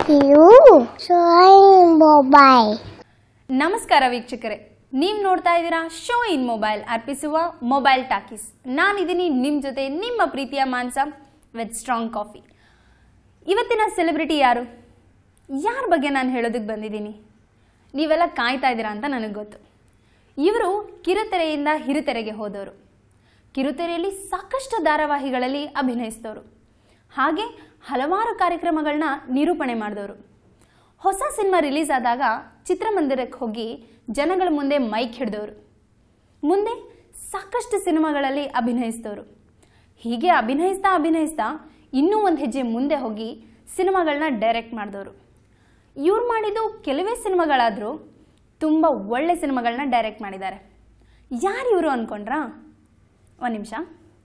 You showing mobile. ನಮಸ್ಕಾರ ವೀಕ್ಷಕರೇ ನೀವು ನೋಡ್ತಾ ಇದ್ದೀರಾ ಶೋ ಇನ್ ಮೊಬೈಲ್ ಅರ್ಪಿಸುವ ಮೊಬೈಲ್ ಟಾಕೀಸ್ ನಾನಿದ್ದೀನಿ ನಿಮ್ಮ ಜೊತೆ ನಿಮ್ಮ ಪ್ರೀತಿಯ ಮಾನ್ಸ ವಿತ್ ಸ್ಟ್ರಾಂಗ್ ಕಾಫಿ ಇವತ್ತಿನ ಸೆಲೆಬ್ರಿಟಿ ಯಾರು ಯಾರ ಬಗ್ಗೆ ನಾನು ಹೇಳೋದಕ್ಕೆ ಬಂದಿದ್ದೀನಿ ನೀವೆಲ್ಲ ಕಾಯ್ತಾ ಇದ್ದೀರಾ ಅಂತ ನನಗೆ ಗೊತ್ತು ಇವರು ಕಿರುತೆರೆಯಿಂದ ಹಿರಿತೆರೆಗೆ ಹೋದವರು ಕಿರುತೆರೆಯಲ್ಲಿ ಸಾಕಷ್ಟು ಧಾರಾವಾಹಿಗಳಲ್ಲಿ ಅಭಿನಯಿಸಿದವರು ಹಾಗೆ ಹಲವಾರು ಕಾರ್ಯಕ್ರಮಗಳನ್ನ ನಿರೂಪಣೆ ಮಾಡಿದವರು ಹೊಸ ಸಿನಿಮಾ ರಿಲೀಸ್ ಆದಾಗ ಚಿತ್ರಮಂದಿರಕ್ಕೆ ಹೋಗಿ ಜನಗಳ ಮುಂದೆ ಮೈಕ್ ಹಿಡಿದವರು ಮುಂದೆ ಸಾಕಷ್ಟು ಸಿನಿಮಾಗಳಲ್ಲಿ ಅಭಿನಯಿಸಿದವರು ಹೀಗೆ ಅಭಿನಯಿಸ್ತಾ ಅಭಿನಯಿಸ್ತಾ ಇನ್ನೂ ಒಂದು ಹೆಜ್ಜೆ ಮುಂದೆ ಹೋಗಿ ಸಿನಿಮಾಗಳನ್ನ ಡೈರೆಕ್ಟ್ ಮಾಡಿದವರು ಇವ್ರು ಮಾಡಿದ್ದು ಕೆಲವೇ ಸಿನಿಮಾಗಳಾದರೂ ತುಂಬ ಒಳ್ಳೆ ಸಿನಿಮಾಗಳನ್ನ ಡೈರೆಕ್ಟ್ ಮಾಡಿದ್ದಾರೆ ಯಾರು ಇವರು ಅಂದ್ಕೊಂಡ್ರಾ ಒಂದು ನಿಮಿಷ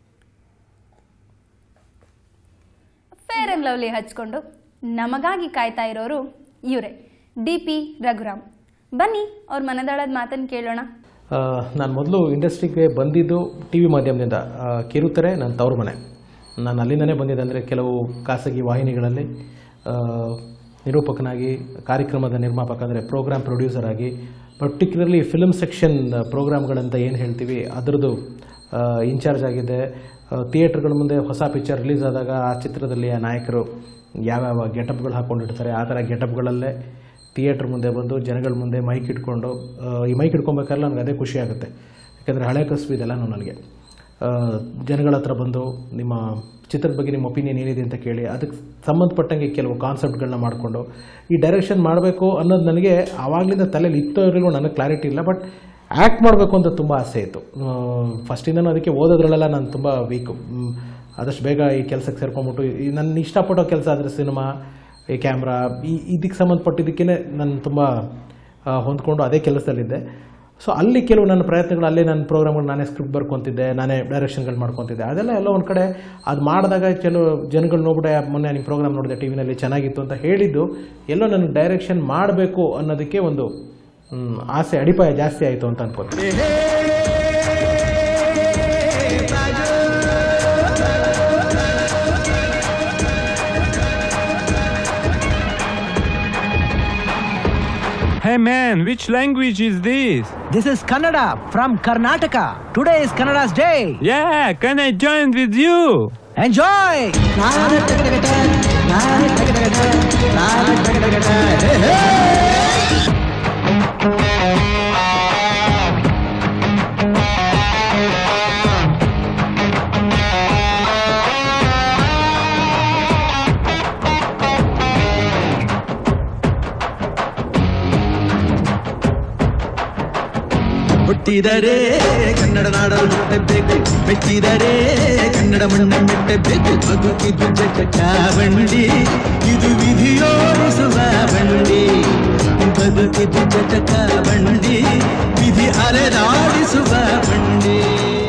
ಫೇರ್ ಆ್ಯಂಡ್ ಲವ್ಲಿ ಹಚ್ಕೊಂಡು ನಮಗಾಗಿ ಕಾಯ್ತಾ ಇರೋರು ಇವರೇ ಡಿ ಪಿ ರಘುರಾಮ್ ಬನ್ನಿ ಅವ್ರ ಮನದಾಳದ ಮಾತನ್ನು ಕೇಳೋಣ ನಾನು ಮೊದಲು ಇಂಡಸ್ಟ್ರಿಗೆ ಬಂದಿದ್ದು ಟಿ ವಿ ಮಾಧ್ಯಮದಿಂದ ಆ, ಕಿರುತೆರೆ ನನ್ನ ತವ್ರ ಮನೆ ನಾನು ಅಲ್ಲಿಂದನೇ ಬಂದಿದ್ದೆ ಅಂದರೆ ಕೆಲವು ಖಾಸಗಿ ವಾಹಿನಿಗಳಲ್ಲಿ ಆ, ನಿರೂಪಕನಾಗಿ ಕಾರ್ಯಕ್ರಮದ ನಿರ್ಮಾಪಕ ಅಂದರೆ ಪ್ರೋಗ್ರಾಮ್ ಪ್ರೊಡ್ಯೂಸರ್ ಆಗಿ ಪರ್ಟಿಕ್ಯುಲರ್ಲಿ ಫಿಲ್ಮ್ ಸೆಕ್ಷನ್ ಪ್ರೋಗ್ರಾಮ್ಗಳಂತ ಏನು ಹೇಳ್ತೀವಿ ಅದರದ್ದು ಇನ್ಚಾರ್ಜ್ ಆಗಿದ್ದೆ ಥಿಯೇಟ್ರ್ಗಳ ಮುಂದೆ ಹೊಸ ಪಿಕ್ಚರ್ ರಿಲೀಸ್ ಆದಾಗ ಆ ಚಿತ್ರದಲ್ಲಿ ಆ ನಾಯಕರು ಯಾವ್ಯಾವ ಗೆಟಪ್ಗಳು ಹಾಕ್ಕೊಂಡಿರ್ತಾರೆ ಆ ಥರ ಗೆಟಪ್ಗಳಲ್ಲೇ ಥಿಯೇಟ್ರ್ ಮುಂದೆ ಬಂದು ಜನಗಳ ಮುಂದೆ ಮೈಕ್ ಇಟ್ಕೊಂಡು ಆ, ಈ ಮೈಕ್ ಇಟ್ಕೊಬೇಕಾದ್ರೆ ನನಗೆ ಅದೇ ಖುಷಿ ಆಗುತ್ತೆ ಯಾಕಂದರೆ ಹಳೆ ಕಸಬು ಇದೆಲ್ಲನೂ ನನಗೆ ಆ, ಜನಗಳ ಹತ್ರ ಬಂದು ನಿಮ್ಮ ಚಿತ್ರದ ಬಗ್ಗೆ ನಿಮ್ಮ ಒಪಿನಿಯನ್ ಏನಿದೆ ಅಂತ ಕೇಳಿ ಅದಕ್ಕೆ ಸಂಬಂಧಪಟ್ಟಂಗೆ ಕೆಲವು ಕಾನ್ಸೆಪ್ಟ್ಗಳನ್ನ ಮಾಡಿಕೊಂಡು ಈ ಡೈರೆಕ್ಷನ್ ಮಾಡಬೇಕು ಅನ್ನೋದು ನನಗೆ ಆವಾಗಲಿಂದ ತಲೆಯಲ್ಲಿ ಇತ್ತೋ ಇರಲಿಲ್ಲ ನನಗೆ ಕ್ಲಾರಿಟಿ ಇಲ್ಲ ಬಟ್ ಆ್ಯಕ್ಟ್ ಮಾಡಬೇಕು ಅಂತ ತುಂಬ ಆಸೆ ಇತ್ತು ಫಸ್ಟಿಂದನೂ ಅದಕ್ಕೆ ಓದೋದ್ರಲ್ಲೆಲ್ಲ ನಾನು ತುಂಬ ವೀಕು ಆದಷ್ಟು ಬೇಗ ಈ ಕೆಲಸಕ್ಕೆ ಸೇರ್ಕೊಂಡ್ಬಿಟ್ಟು ಈ ನನ್ನ ಇಷ್ಟಪಡೋ ಕೆಲಸ ಆದರೆ ಸಿನಿಮಾ ಈ ಕ್ಯಾಮ್ರಾ ಈ ಇದಕ್ಕೆ ಸಂಬಂಧಪಟ್ಟಿದ್ದಕ್ಕೇ ನಾನು ತುಂಬ ಆ, ಹೊಂದ್ಕೊಂಡು ಅದೇ ಕೆಲಸದಲ್ಲಿದ್ದೆ ಸೊ ಅಲ್ಲಿ ಕೆಲವು ನನ್ನ ಪ್ರಯತ್ನಗಳು ಅಲ್ಲೇ ನನ್ನ ಪ್ರೋಗ್ರಾಮ್ಗಳು ನಾನೇ ಸ್ಕ್ರಿಪ್ಟ್ ಬರ್ಕೊತಿದ್ದೆ ನಾನೇ ಡೈರೆಕ್ಷನ್ಗಳು ಮಾಡ್ಕೊತಿದ್ದೆ ಅದೆಲ್ಲ ಎಲ್ಲ ಒಂದು ಕಡೆ ಅದು ಮಾಡಿದಾಗ ಕೆಲವು ಜನಗಳು ನೋಡ್ಬಿಟ್ಟೆ ಮೊನ್ನೆ ನಿಮ್ಮ ಪ್ರೋಗ್ರಾಮ್ ನೋಡಿದೆ ಟಿ ವಿನಲ್ಲಿ ಚೆನ್ನಾಗಿತ್ತು ಅಂತ ಹೇಳಿದ್ದು ಎಲ್ಲೋ ನನಗೆ ಡೈರೆಕ್ಷನ್ ಮಾಡಬೇಕು ಅನ್ನೋದಕ್ಕೆ ಒಂದು ಮ್, ಆಸೆ ಅಡಿಪಾಯ ಜಾಸ್ತಿ ಆಯಿತು ಅಂತ ಅನ್ಕೋತೀನಿ Hey man, which language is this? This is Kannada from Karnataka. Today is Kannada's day. Yeah, can I join with you? Enjoy! ಹುಟ್ಟಿದರೆ ಕನ್ನಡ ನಾಡಲು ಹುಟ್ಟಬೇಕು ಮೆಚ್ಚಿದರೆ ಕನ್ನಡ ಮಣ್ಣ ಮೆಟ್ಟಬೇಕು ಬದುಕಿದು ಜಟಕ ಬಂಡಿ ಇದು ವಿಧಿಯೋಡಿಸುವ ಬಂಡಿ ಬದುಕಿದು ಜಟಕ ಬಂಡಿ ವಿಧಿ ಅಲೆದಾಡಿಸುವ ಬಂಡಿ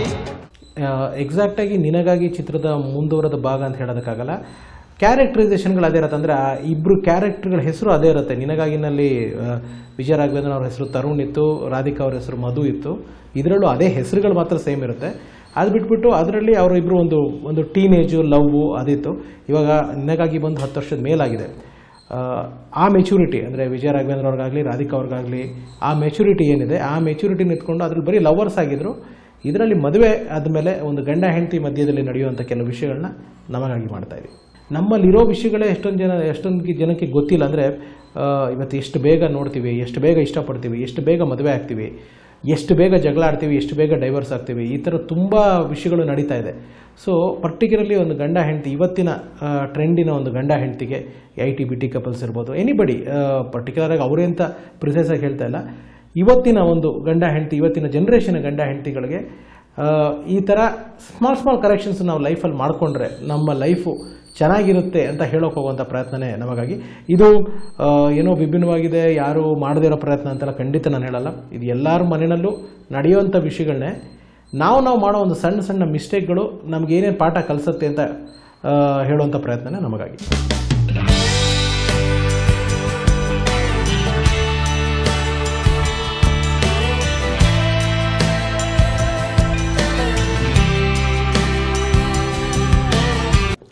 ಎಕ್ಸಾಕ್ಟಾಗಿ ನಿನಗಾಗಿ ಚಿತ್ರದ ಮುಂದುವರೆದ ಭಾಗ ಅಂತ ಹೇಳೋದಕ್ಕಾಗಲ್ಲ ಕ್ಯಾರೆಕ್ಟರೈಸೇಷನ್ಗಳು ಅದೇ ಇರುತ್ತೆ ಅಂದರೆ ಆ ಇಬ್ಬರು ಕ್ಯಾರೆಕ್ಟರ್ಗಳ ಹೆಸರು ಅದೇ ಇರುತ್ತೆ ನಿನಗಾಗಿನಲ್ಲಿ ಆ, ವಿಜಯ ರಾಘವೇಂದ್ರ ಅವ್ರ ಹೆಸರು ತರುಣ್ ಇತ್ತು ರಾಧಿಕಾ ಅವ್ರ ಹೆಸರು ಮಧು ಇತ್ತು ಇದರಲ್ಲೂ ಅದೇ ಹೆಸರುಗಳು ಮಾತ್ರ ಸೇಮ್ ಇರುತ್ತೆ ಅದು ಬಿಟ್ಬಿಟ್ಟು ಅದರಲ್ಲಿ ಅವರು ಇಬ್ಬರು ಒಂದು ಒಂದು ಟೀನೇಜು ಲವ್ವು ಅದಿತ್ತು ಇವಾಗ ನಿನಗಾಗಿ ಬಂದು ಹತ್ತು ವರ್ಷದ ಮೇಲಾಗಿದೆ ಆ, ಆ ಮೆಚುರಿಟಿ ಅಂದರೆ ವಿಜಯ ರಾಘವೇಂದ್ರ ಅವ್ರಿಗಾಗಲಿ ರಾಧಿಕಾ ಅವ್ರಿಗಾಗಲಿ ಆ ಮೆಚುರಿಟಿ ಏನಿದೆ ಆ ಮೆಚುರಿಟಿ ನಿಂತ್ಕೊಂಡು ಅದ್ರಲ್ಲಿ ಬರೀ ಲವರ್ಸ್ ಆಗಿದ್ರು ಇದರಲ್ಲಿ ಮದುವೆ ಆದಮೇಲೆ ಒಂದು ಗಂಡ ಹೆಂಡತಿ ಮಧ್ಯದಲ್ಲಿ ನಡೆಯುವಂಥ ಕೆಲವು ವಿಷಯಗಳನ್ನ ನಮಗಾಗಿ ಮಾಡ್ತಾ ಇದ್ದೀವಿ ನಮ್ಮಲ್ಲಿರೋ ವಿಷಯಗಳೇ ಎಷ್ಟೊಂದು ಜನ ಎಷ್ಟೊಂದು ಜನಕ್ಕೆ ಗೊತ್ತಿಲ್ಲ ಅಂದರೆ ಇವತ್ತು ಎಷ್ಟು ಬೇಗ ನೋಡ್ತೀವಿ ಎಷ್ಟು ಬೇಗ ಇಷ್ಟಪಡ್ತೀವಿ ಎಷ್ಟು ಬೇಗ ಮದುವೆ ಆಗ್ತೀವಿ ಎಷ್ಟು ಬೇಗ ಜಗಳ ಆಡ್ತೀವಿ ಎಷ್ಟು ಬೇಗ ಡೈವರ್ಸ್ ಆಗ್ತೀವಿ ಈ ಥರ ತುಂಬ ವಿಷಯಗಳು ನಡೀತಾ ಇದೆ ಸೊ ಪರ್ಟಿಕ್ಯುಲರ್ಲಿ ಒಂದು ಗಂಡ ಹೆಂಡತಿ ಇವತ್ತಿನ ಟ್ರೆಂಡಿನ ಒಂದು ಗಂಡ ಹೆಂಡತಿಗೆ I T B T couples ಇರ್ಬೋದು ಎನಿಬಡಿ ಪರ್ಟಿಕ್ಯುಲರಾಗಿ ಅವರೇ ಅಂತ ಪ್ರಿಸೈಸ್ ಆಗಿ ಹೇಳ್ತಾ ಇಲ್ಲ ಇವತ್ತಿನ ಒಂದು ಗಂಡ ಹೆಂಡತಿ ಇವತ್ತಿನ ಜನ್ರೇಷನ್ ಗಂಡ ಹೆಂಡತಿಗಳಿಗೆ ಆ, ಈ ಥರ ಸ್ಮಾಲ್ ಸ್ಮಾಲ್ ಕರೆಕ್ಷನ್ಸ್ ನಾವು ಲೈಫಲ್ಲಿ ಮಾಡಿಕೊಂಡ್ರೆ ನಮ್ಮ ಲೈಫು ಚೆನ್ನಾಗಿರುತ್ತೆ ಅಂತ ಹೇಳೋಕೆ ಹೋಗುವಂಥ ಪ್ರಯತ್ನನೇ ನಮಗಾಗಿ ಇದು ಆ, ಏನೋ ವಿಭಿನ್ನವಾಗಿದೆ ಯಾರು ಮಾಡದೇ ಇರೋ ಪ್ರಯತ್ನ ಅಂತೆಲ್ಲ ಖಂಡಿತ ನಾನು ಹೇಳಲ್ಲ ಇದು ಎಲ್ಲರ ಮನೆಯಲ್ಲೂ ನಡೆಯುವಂಥ ವಿಷಯಗಳನ್ನೇ ನಾವು ನಾವು ಮಾಡೋ ಒಂದು ಸಣ್ಣ ಸಣ್ಣ ಮಿಸ್ಟೇಕ್ಗಳು ನಮ್ಗೆ ಏನೇನು ಪಾಠ ಕಲಿಸುತ್ತೆ ಅಂತ ಆ, ಹೇಳುವಂಥ ಪ್ರಯತ್ನನೇ ನಮಗಾಗಿ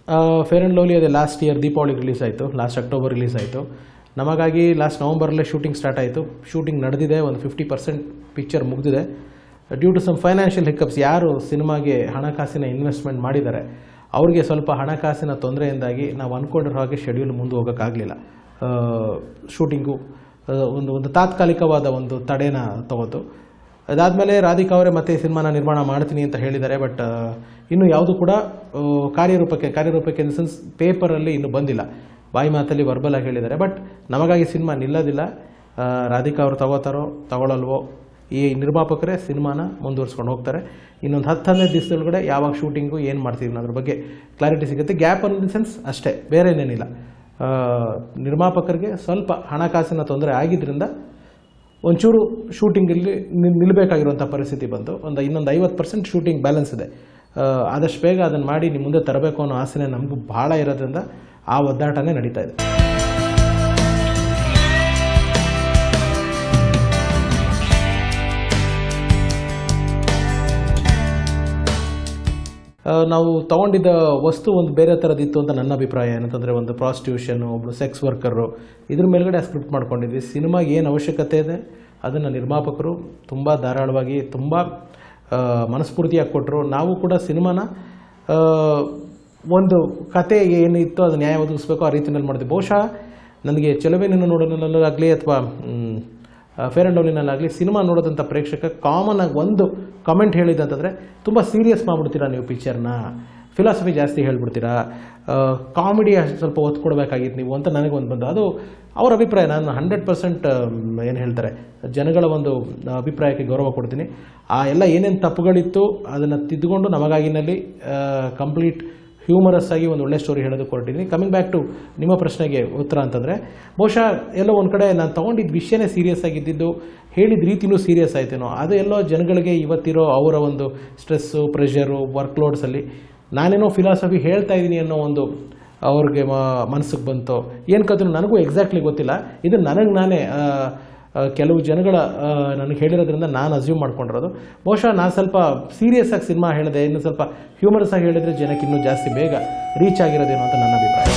ಫೇರ್ ಆ್ಯಂಡ್ ಲವ್ಲಿ ಅದೇ ಲಾಸ್ಟ್ ಇಯರ್ ದೀಪಾವಳಿಗೆ ರಿಲೀಸ್ ಆಯಿತು ಲಾಸ್ಟ್ ಅಕ್ಟೋಬರ್ ರಿಲೀಸ್ ಆಯಿತು ನಮಗಾಗಿ ಲಾಸ್ಟ್ ನವಂಬರಲ್ಲೇ ಶೂಟಿಂಗ್ ಸ್ಟಾರ್ಟ್ ಆಯಿತು ಶೂಟಿಂಗ್ ನಡೆದಿದೆ ಒಂದು ಫಿಫ್ಟಿ ಪರ್ಸೆಂಟ್ ಪಿಕ್ಚರ್ ಮುಗಿದಿದೆ due to some financial hiccups ಯಾರು ಸಿನಿಮಾಗೆ ಹಣಕಾಸಿನ ಇನ್ವೆಸ್ಟ್ಮೆಂಟ್ ಮಾಡಿದ್ದಾರೆ ಅವ್ರಿಗೆ ಸ್ವಲ್ಪ ಹಣಕಾಸಿನ ತೊಂದರೆಯಿಂದಾಗಿ ನಾವು ಅಂದ್ಕೊಂಡಿರೋ ಹಾಗೆ ಶೆಡ್ಯೂಲ್ ಮುಂದೆ ಹೋಗೋಕ್ಕಾಗಲಿಲ್ಲ ಶೂಟಿಂಗು ಒಂದು ಒಂದು ತಾತ್ಕಾಲಿಕವಾದ ಒಂದು ತಡೆನ ತಗೋತು ಅದಾದಮೇಲೆ ರಾಧಿಕಾ ಅವರೇ ಮತ್ತೆ ಈ ಸಿನಿಮಾನ ನಿರ್ಮಾಣ ಮಾಡ್ತೀನಿ ಅಂತ ಹೇಳಿದ್ದಾರೆ ಬಟ್ ಇನ್ನು ಯಾವುದು ಕೂಡ ಆ, ಕಾರ್ಯರೂಪಕ್ಕೆ ಕಾರ್ಯರೂಪಕ್ಕೆ ಇನ್ ಸೆನ್ಸ್ ಪೇಪರಲ್ಲಿ ಇನ್ನೂ ಬಂದಿಲ್ಲ ಬಾಯಿ ಮಾತಲ್ಲಿ ವರ್ಬಲ್ ಆಗಿ ಹೇಳಿದ್ದಾರೆ ಬಟ್ ನಮಗಾಗಿ ಸಿನಿಮಾ ನಿಲ್ಲೋದಿಲ್ಲ ಆ, ರಾಧಿಕಾ ಅವರು ತಗೋತಾರೋ ತಗೊಳ್ಳಲ್ವೋ ಈ ನಿರ್ಮಾಪಕರೇ ಸಿನಿಮಾನ ಮುಂದುವರ್ಸ್ಕೊಂಡು ಹೋಗ್ತಾರೆ ಇನ್ನೊಂದು ಹತ್ತು ಹದಿನೈದು ದಿವಸದೊಳಗಡೆ ಯಾವಾಗ ಶೂಟಿಂಗು ಏನು ಮಾಡ್ತೀವಿ ಅನ್ನೋದ್ರ ಬಗ್ಗೆ ಕ್ಲಾರಿಟಿ ಸಿಗುತ್ತೆ ಗ್ಯಾಪ್ ಇನ್ ಸೆನ್ಸ್ ಅಷ್ಟೇ ಬೇರೆ ಏನೇನಿಲ್ಲ ಆ, ನಿರ್ಮಾಪಕರಿಗೆ ಸ್ವಲ್ಪ ಹಣಕಾಸಿನ ತೊಂದರೆ ಆಗಿದ್ದರಿಂದ ಒಂಚೂರು ಶೂಟಿಂಗಲ್ಲಿ ನಿಲ್ಲಬೇಕಾಗಿರುವಂಥ ಪರಿಸ್ಥಿತಿ ಬಂತು ಒಂದು ಇನ್ನೊಂದು ಐವತ್ತು ಪರ್ಸೆಂಟ್ ಶೂಟಿಂಗ್ ಬ್ಯಾಲೆನ್ಸ್ ಇದೆ ಆ, ಆದಷ್ಟು ಬೇಗ ಅದನ್ನು ಮಾಡಿ ನಿಮ್ಮ ಮುಂದೆ ತರಬೇಕು ಅನ್ನೋ ಆಸೆನೇ ನಮಗೂ ಭಾಳ ಇರೋದ್ರಿಂದ ಆ ಒದ್ದಾಟನೇ ನಡೀತಾ ಇದೆ ಆ, ನಾವು ತಗೊಂಡಿದ್ದ ವಸ್ತು ಒಂದು ಬೇರೆ ಥರದಿತ್ತು ಅಂತ ನನ್ನ ಅಭಿಪ್ರಾಯ ಏನಂತಂದರೆ ಒಂದು ಪ್ರಾಸ್ಟಿಟ್ಯೂಷನು ಒಬ್ಬರು ಸೆಕ್ಸ್ ವರ್ಕರು ಇದ್ರ ಮೇಲ್ಗಡೆ ಸ್ಕ್ರಿಪ್ಟ್ ಮಾಡ್ಕೊಂಡಿದ್ವಿ ಸಿನಿಮಾಗೆ ಏನು ಅವಶ್ಯಕತೆ ಇದೆ ಅದನ್ನು ನಿರ್ಮಾಪಕರು ತುಂಬ ಧಾರಾಳವಾಗಿ ತುಂಬ ಆ, ಮನಸ್ಫೂರ್ತಿಯಾಗಿ ಕೊಟ್ಟರು ನಾವು ಕೂಡ ಸಿನಿಮಾನ ಆ, ಒಂದು ಕತೆ ಏನಿತ್ತು ಅದು ನ್ಯಾಯ ಒದಗಿಸ್ಬೇಕು ಆ ರೀತಿಯಲ್ಲಿ ಮಾಡಿದ್ವಿ ಬಹುಶಃ ನನಗೆ ಚೆಲುವೆನನ್ನು ನೋಡೋನಲ್ಲಾಗಲಿ ಅಥವಾ ಫೇರ್ ಆ್ಯಂಡ್ ಲವ್ಲಿನಲ್ಲಾಗಲಿ ಸಿನಿಮಾ ನೋಡೋದಂಥ ಪ್ರೇಕ್ಷಕ ಕಾಮನ್ ಆಗಿ ಒಂದು ಕಮೆಂಟ್ ಹೇಳಿದೆ ಅಂತಂದರೆ ತುಂಬ ಸೀರಿಯಸ್ ಮಾಡಿಬಿಡ್ತೀರಾ ನೀವು ಪಿಕ್ಚರ್ನ ಫಿಲಾಸಫಿ ಜಾಸ್ತಿ ಹೇಳ್ಬಿಡ್ತೀರಾ ಕಾಮಿಡಿ ಸ್ವಲ್ಪ ಒತ್ತು ಕೊಡಬೇಕಾಗಿತ್ತು ನೀವು ಅಂತ ನನಗೆ ಒಂದು ಬಂದು ಅದು ಅವ್ರ ಅಭಿಪ್ರಾಯ ನಾನು ಹಂಡ್ರೆಡ್ ಪರ್ಸೆಂಟ್ ಏನು ಹೇಳ್ತಾರೆ ಜನಗಳ ಒಂದು ಅಭಿಪ್ರಾಯಕ್ಕೆ ಗೌರವ ಕೊಡ್ತೀನಿ ಆ ಎಲ್ಲ ಏನೇನು ತಪ್ಪುಗಳಿತ್ತು ಅದನ್ನು ತಿದ್ದುಕೊಂಡು ನಮಗಾಗಿನಲ್ಲಿ ಕಂಪ್ಲೀಟ್ ಹ್ಯೂಮರಸ್ ಆಗಿ ಒಂದು ಒಳ್ಳೆ ಸ್ಟೋರಿ ಹೇಳೋದಕ್ಕೆ ಹೊರಟಿದ್ದೀನಿ ಕಮಿಂಗ್ ಬ್ಯಾಕ್ ಟು ನಿಮ್ಮ ಪ್ರಶ್ನೆಗೆ ಉತ್ತರ ಅಂತಂದರೆ ಬಹುಶಃ ಎಲ್ಲೋ ಒಂದು ಕಡೆ ನಾನು ತೊಗೊಂಡಿದ್ದ ವಿಷಯನೇ ಸೀರಿಯಸ್ ಆಗಿದ್ದಿದ್ದು ಹೇಳಿದ ರೀತಿನೂ ಸೀರಿಯಸ್ ಆಯ್ತೇನೋ ಅದು ಎಲ್ಲೋ ಜನಗಳಿಗೆ ಇವತ್ತಿರೋ ಅವರ ಒಂದು ಸ್ಟ್ರೆಸ್ಸು ಪ್ರೆಷರು ವರ್ಕ್ಲೋಡ್ಸಲ್ಲಿ ನಾನೇನೋ ಫಿಲಾಸಫಿ ಹೇಳ್ತಾ ಇದ್ದೀನಿ ಅನ್ನೋ ಒಂದು ಅವ್ರಿಗೆ ಮನಸ್ಸಿಗೆ ಬಂತು ಏನು ಕಥೆ ನನಗೂ ಎಕ್ಸಾಕ್ಟ್ಲಿ ಗೊತ್ತಿಲ್ಲ ಇದು ನನಗೆ ನಾನೇ ಆ, ಆ, ಕೆಲವು ಜನಗಳ ಆ, ನನಗೆ ಹೇಳಿರೋದ್ರಿಂದ ನಾನು ಅಸ್ಯೂಮ್ ಮಾಡ್ಕೊಂಡಿರೋದು ಬಹುಶಃ ನಾನು ಸ್ವಲ್ಪ ಸೀರಿಯಸ್ ಆಗಿ ಸಿನಿಮಾ ಹೇಳಿದೆ ಇನ್ನು ಸ್ವಲ್ಪ ಹ್ಯೂಮರಸ್ ಆಗಿ ಹೇಳಿದ್ರೆ ಜನಕ್ಕೆ ಇನ್ನೂ ಜಾಸ್ತಿ ಬೇಗ ರೀಚ್ ಆಗಿರೋದೇನೋ ಅಂತ ನನ್ನ ಅಭಿಪ್ರಾಯ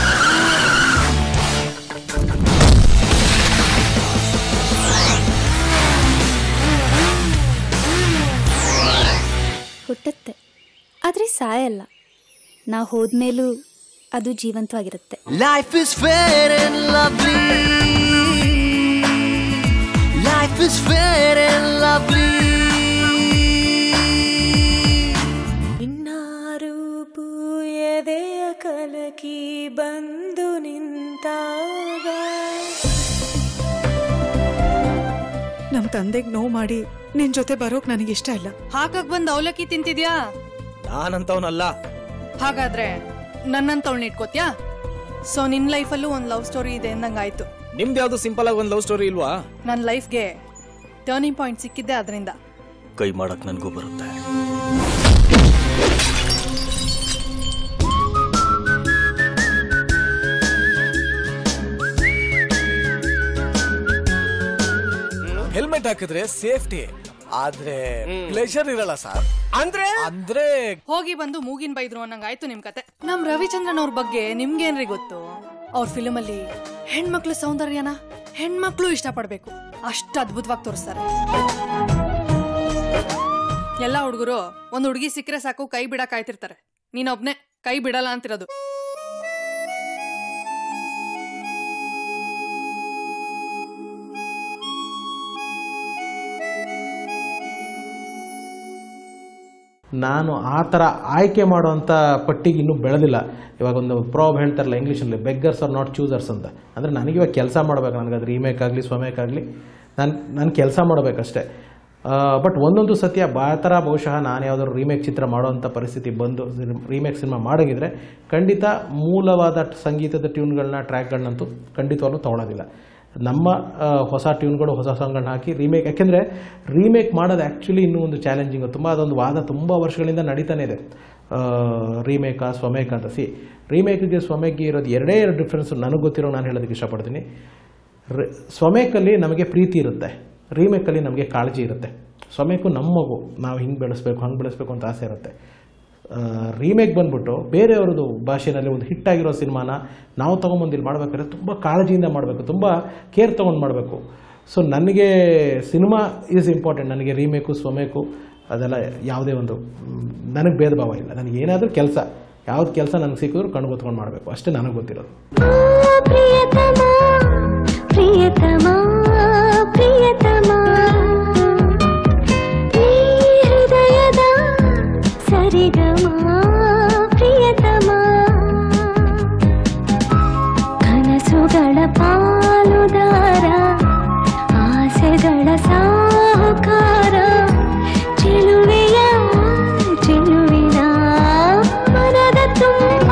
ಹುಟ್ಟುತ್ತೆ ಆದರೆ ಸಾಯಲ್ಲ ನಾವು ಹೋದ್ಮೇಲೂ ಅದು ಜೀವಂತವಾಗಿರುತ್ತೆ Life is fair and lovely. Life is fair and lovely. ಇನ್ನಾರೂಪು ಎದೆಯ ಕಲಕಿ ಬಂದು ನಿಂತಾಗ ನಮ್ ತಂದೆಗ್ ನೋವು ಮಾಡಿ ನಿನ್ ಜೊತೆ ಬರೋಕ್ ನನಗೆ ಇಷ್ಟ ಇಲ್ಲ ಹಾಕಾಗ್ ಬಂದ್ ಅವಲಕ್ಕಿ ತಿಂತಿದ್ಯಾ ನಾನಂತವನಲ್ಲ ಹಾಗಾದ್ರೆ ನನ್ನಂತವಳ್ನ ಇಟ್ಕೋತ್ಯಾ ಸೊ ನಿನ್ ಲೈಫಲ್ಲೂ ಒಂದ್ ಲವ್ ಸ್ಟೋರಿ ಇದೆ ಅಂದಂಗಾಯ್ತು ನಿಮ್ದು ಯಾವ್ದು ಸಿಂಪಲ್ ಆಗಿ ಒಂದು ಲವ್ ಸ್ಟೋರಿ ಇಲ್ವಾ ನನ್ ಲೈಫ್ಗೆ ಟರ್ನಿಂಗ್ ಪಾಯಿಂಟ್ ಸಿಕ್ಕಿದ್ದೆ ಅದರಿಂದ ಕೈ ಮಾಡಕ್ ನನಗೂ ಬರುತ್ತೆ ಹೆಲ್ಮೆಟ್ ಹಾಕಿದ್ರೆ ಸೇಫ್ಟಿ ಆದ್ರೆ ಪ್ಲೆಷರ್ ಇರಲ್ಲ ಸರ್ ಅಂದ್ರೆ ಅಂದ್ರೆ ಹೋಗಿ ಬಂದು ಮೂಗಿನ ಬೈದ್ರು ಅನ್ನಂಗಾಯ್ತು ನಿಮ್ ಕತೆ ನಮ್ ರವಿಚಂದ್ರನ್ ಅವ್ರ ಬಗ್ಗೆ ನಿಮ್ಗೇನ್ರಿ ಗೊತ್ತು ಅವ್ರ ಫಿಲ್ಮ್ ಅಲ್ಲಿ ಹೆಣ್ಮಕ್ಳು ಸೌಂದರ್ಯನ ಹೆಣ್ಮಕ್ಳು ಇಷ್ಟಪಡ್ಬೇಕು ಅಷ್ಟು ಅದ್ಭುತವಾಗಿ ತೋರಿಸ್ತಾರೆ ಎಲ್ಲ ಹುಡುಗರು ಒಂದ್ ಹುಡುಗಿ ಸಿಕ್ಕರೆ ಸಾಕು ಕೈ ಬಿಡಕ್ ಕಾಯ್ತಿರ್ತಾರೆ ನೀನೊಬ್ನೇ ಕೈ ಬಿಡಲ್ಲ ಅಂತಿರೋದು ನಾನು ಆ ಥರ ಆಯ್ಕೆ ಮಾಡುವಂಥ ಪಟ್ಟಿಗೆ ಇನ್ನೂ ಬೆಳೆದಿಲ್ಲ ಇವಾಗ ಒಂದು ಪ್ರಾಬ್ ಹೇಳ್ತಾರಲ್ಲ ಇಂಗ್ಲೀಷಲ್ಲಿ ಬೆಗ್ಗರ್ಸ್ ಆರ್ ನಾಟ್ ಚೂಸರ್ಸ್ ಅಂತ ಅಂದರೆ ನನಗೆ ಇವಾಗ ಕೆಲಸ ಮಾಡ್ಬೇಕು ನನಗೆ ಅದು ರೀಮೇಕ್ ಆಗಲಿ ಸ್ವಮೇಕ್ ಆಗಲಿ ನಾನು ನಾನು ಕೆಲಸ ಮಾಡಬೇಕಷ್ಟೇ ಬಟ್ ಒಂದೊಂದು ಸತ್ಯ ಆ ಥರ ಬಹುಶಃ ನಾನು ಯಾವುದಾದ್ರು ರೀಮೇಕ್ ಚಿತ್ರ ಮಾಡೋವಂಥ ಪರಿಸ್ಥಿತಿ ಬಂದು ರೀಮೇಕ್ ಸಿನಿಮಾ ಮಾಡೋಂಗಿದ್ರೆ ಖಂಡಿತ ಮೂಲವಾದ ಸಂಗೀತದ ಟ್ಯೂನ್ಗಳನ್ನ ಟ್ರ್ಯಾಕ್ಗಳನ್ನಂತೂ ಖಂಡಿತವಾಗ್ಲೂ ತೊಗೊಳೋದಿಲ್ಲ ನಮ್ಮ ಆ, ಹೊಸ ಟ್ಯೂನ್ಗಳು ಹೊಸ ಸಾಂಗ್ಗಳನ್ನ ಹಾಕಿ ರೀಮೇಕ್ ಯಾಕೆಂದರೆ ರೀಮೇಕ್ ಮಾಡೋದು ಆ್ಯಕ್ಚುಲಿ ಇನ್ನೂ ಒಂದು ಚಾಲೆಂಜಿಂಗ್ ತುಂಬ ಅದೊಂದು ವಾದ ತುಂಬ ವರ್ಷಗಳಿಂದ ನಡೀತಾನೆ ಇದೆ ರೀಮೇಕ ಸ್ವಮೇಕ ಅಂತ ಸಿ ರೀಮೇಕ್ಗೆ ಸ್ವಮೇಕ್ಗೆ ಇರೋದು ಎರಡೇ ಎರಡು ಡಿಫ್ರೆನ್ಸು ನನಗೆ ಗೊತ್ತಿರೋ ನಾನು ಹೇಳೋದಕ್ಕೆ ಇಷ್ಟಪಡ್ತೀನಿ ರಿ- ಸ್ವಮೇಕಲ್ಲಿ ನಮಗೆ ಪ್ರೀತಿ ಇರುತ್ತೆ ರೀಮೇಕಲ್ಲಿ ನಮಗೆ ಕಾಳಜಿ ಇರುತ್ತೆ ಸ್ವಮೇಕು ನಮ್ಮ ಮಗು ನಾವು ಹಿಂಗೆ ಬೆಳೆಸ್ಬೇಕು ಹಂಗೆ ಬೆಳೆಸ್ಬೇಕು ಅಂತ ಆಸೆ ಇರುತ್ತೆ ರೀಮೇಕ್ ಬಂದ್ಬಿಟ್ಟು ಬೇರೆಯವ್ರದ್ದು ಭಾಷೆಯಲ್ಲಿ ಒಂದು ಹಿಟ್ ಆಗಿರೋ ಸಿನಿಮಾನ ನಾವು ತೊಗೊಂಬಂದು ಇಲ್ಲಿ ಮಾಡ್ಬೇಕಾದ್ರೆ ತುಂಬ ಕಾಳಜಿಯಿಂದ ಮಾಡಬೇಕು ತುಂಬ ಕೇರ್ ತೊಗೊಂಡು ಮಾಡಬೇಕು ಸೊ ನನಗೆ ಸಿನಿಮಾ ಈಸ್ ಇಂಪಾರ್ಟೆಂಟ್ ನನಗೆ ರೀಮೇಕು ಸ್ವಮೇಕು ಅದೆಲ್ಲ ಯಾವುದೇ ಒಂದು ನನಗೆ ಭೇದ ಭಾವ ಇಲ್ಲ ನನಗೆ ಏನಾದರೂ ಕೆಲಸ ಯಾವ್ದು ಕೆಲಸ ನನಗೆ ಸಿಕ್ಕಿದ್ರು ಕಣ್ಣು ಗೊತ್ಕೊಂಡು ಮಾಡಬೇಕು ಅಷ್ಟೇ ನನಗೆ ಗೊತ್ತಿರೋದು ಪ್ರಿಯತಮ ಪ್ರಿಯತಮ ಪ್ರಿಯತಮ ನೀ ಹೃದಯದ ಸರಿಗಮ ಪ್ರಿಯತಮ ಕನಸುಗಳ ಪಾಲುದಾರ ಆಸೆಗಳ ಸಾಹುಕಾರ ಚೆಲುವೆಯ ಚೆಲುವಿನ ಮನದ ತುಂಬ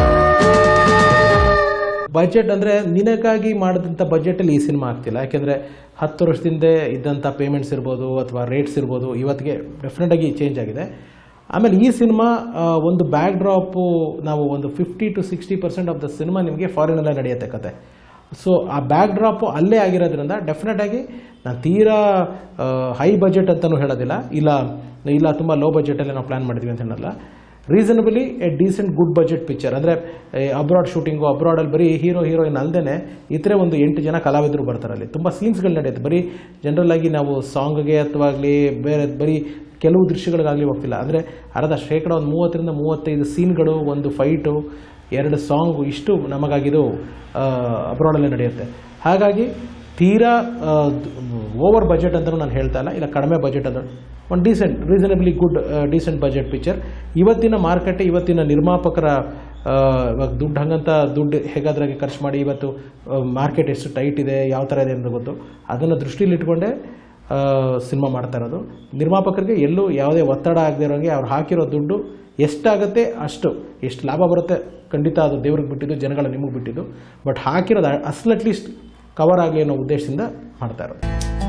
ಬಜೆಟ್ ಅಂದರೆ ನಿನಗಾಗಿ ಮಾಡಿದಂಥ ಬಜೆಟಲ್ಲಿ ಈ ಸಿನಿಮಾ ಆಗ್ತಿಲ್ಲ ಯಾಕೆಂದರೆ ಹತ್ತು ವರ್ಷದಿಂದ ಇದ್ದಂಥ ಪೇಮೆಂಟ್ಸ್ ಇರ್ಬೋದು ಅಥವಾ ರೇಟ್ಸ್ ಇರ್ಬೋದು ಇವತ್ತಿಗೆ ಡೆಫಿನೆಟಾಗಿ ಚೇಂಜ್ ಆಗಿದೆ ಆಮೇಲೆ ಈ ಸಿನಿಮಾ ಒಂದು ಬ್ಯಾಕ್ ಡ್ರಾಪು ನಾವು ಒಂದು fifty to sixty percent of the cinema ನಿಮಗೆ ಫಾರಿನಲ್ಲೇ ನಡೆಯುತ್ತೆ ಕತೆ ಸೊ ಆ ಬ್ಯಾಕ್ ಡ್ರಾಪು ಅಲ್ಲೇ ಆಗಿರೋದ್ರಿಂದ ಡೆಫಿನೆಟಾಗಿ ನಾನು ತೀರಾ ಹೈ ಬಜೆಟ್ ಅಂತಲೂ ಹೇಳೋದಿಲ್ಲ ಇಲ್ಲ ಇಲ್ಲ ತುಂಬ ಲೋ ಬಜೆಟಲ್ಲೇ ನಾವು ಪ್ಲ್ಯಾನ್ ಮಾಡಿದ್ವಿ ಅಂತ ಹೇಳಲ್ಲ reasonably a decent good budget picture ಅಂದರೆ ಅಬ್ರಾಡ್ ಶೂಟಿಂಗು ಅಬ್ರಾಡಲ್ಲಿ ಬರೀ ಹೀರೋ ಹೀರೋಯಿನ್ ಅಲ್ಲದೆ ಇತರೆ ಒಂದು ಎಂಟು ಜನ ಕಲಾವಿದರು ಬರ್ತಾರೆ ಅಲ್ಲಿ ತುಂಬ ಸೀನ್ಸ್ಗಳು ನಡೆಯುತ್ತೆ ಬರೀ ಜನರಲ್ ಆಗಿ ನಾವು ಸಾಂಗ್ಗೆ ಅಥವಾ ಆಗಲಿ ಬೇರೆ ಬರೀ ಕೆಲವು ದೃಶ್ಯಗಳಿಗಾಗಲಿ ಹೋಗ್ತಿಲ್ಲ ಅಂದರೆ ಅರ್ಧ ಶೇಕಡ ಒಂದು ಮೂವತ್ತರಿಂದ ಮೂವತ್ತೈದು ಸೀನ್ಗಳು ಒಂದು ಫೈಟು ಎರಡು ಸಾಂಗು ಇಷ್ಟು ನಮಗಾಗಿದು ಅಬ್ರಾಡಲ್ಲೇ ನಡೆಯುತ್ತೆ ಹಾಗಾಗಿ ತೀರಾ ಓವರ್ ಬಜೆಟ್ ಅಂತಲೂ ನಾನು ಹೇಳ್ತಾ ಇಲ್ಲ ಇಲ್ಲ ಕಡಿಮೆ ಬಜೆಟ್ ಅಂತ ಒಂದು decent reasonably good decent budget picture ಇವತ್ತಿನ ಮಾರ್ಕೆಟ್ ಇವತ್ತಿನ ನಿರ್ಮಾಪಕರ ಆ, ಇವಾಗ ದುಡ್ಡು ಹಂಗಂತ ದುಡ್ಡು ಹೇಗಾದ್ರಾಗೆ ಖರ್ಚು ಮಾಡಿ ಇವತ್ತು ಮಾರ್ಕೆಟ್ ಎಷ್ಟು ಟೈಟ್ ಇದೆ ಯಾವ ಥರ ಇದೆ ಅಂತ ಗೊತ್ತು ಅದನ್ನು ದೃಷ್ಟಿಲಿ ಇಟ್ಕೊಂಡೇ ಸಿನಿಮಾ ಮಾಡ್ತಾ ಇರೋದು ನಿರ್ಮಾಪಕರಿಗೆ ಎಲ್ಲೂ ಯಾವುದೇ ಒತ್ತಡ ಆಗದೆ ಇರೋಂಗೆ ಅವ್ರು ಹಾಕಿರೋ ದುಡ್ಡು ಎಷ್ಟಾಗುತ್ತೆ ಅಷ್ಟು ಎಷ್ಟು ಲಾಭ ಬರುತ್ತೆ ಖಂಡಿತ ಅದು ದೇವ್ರಿಗೆ ಬಿಟ್ಟಿದ್ದು ಜನಗಳ ನಿಮಗೆ ಬಿಟ್ಟಿದ್ದು ಬಟ್ ಹಾಕಿರೋದು ಅಸಲ್ ಅಟ್ಲೀಸ್ಟ್ ಕವರ್ ಆಗಲಿ ಅನ್ನೋ ಉದ್ದೇಶದಿಂದ ಮಾಡ್ತಾ ಇರೋದು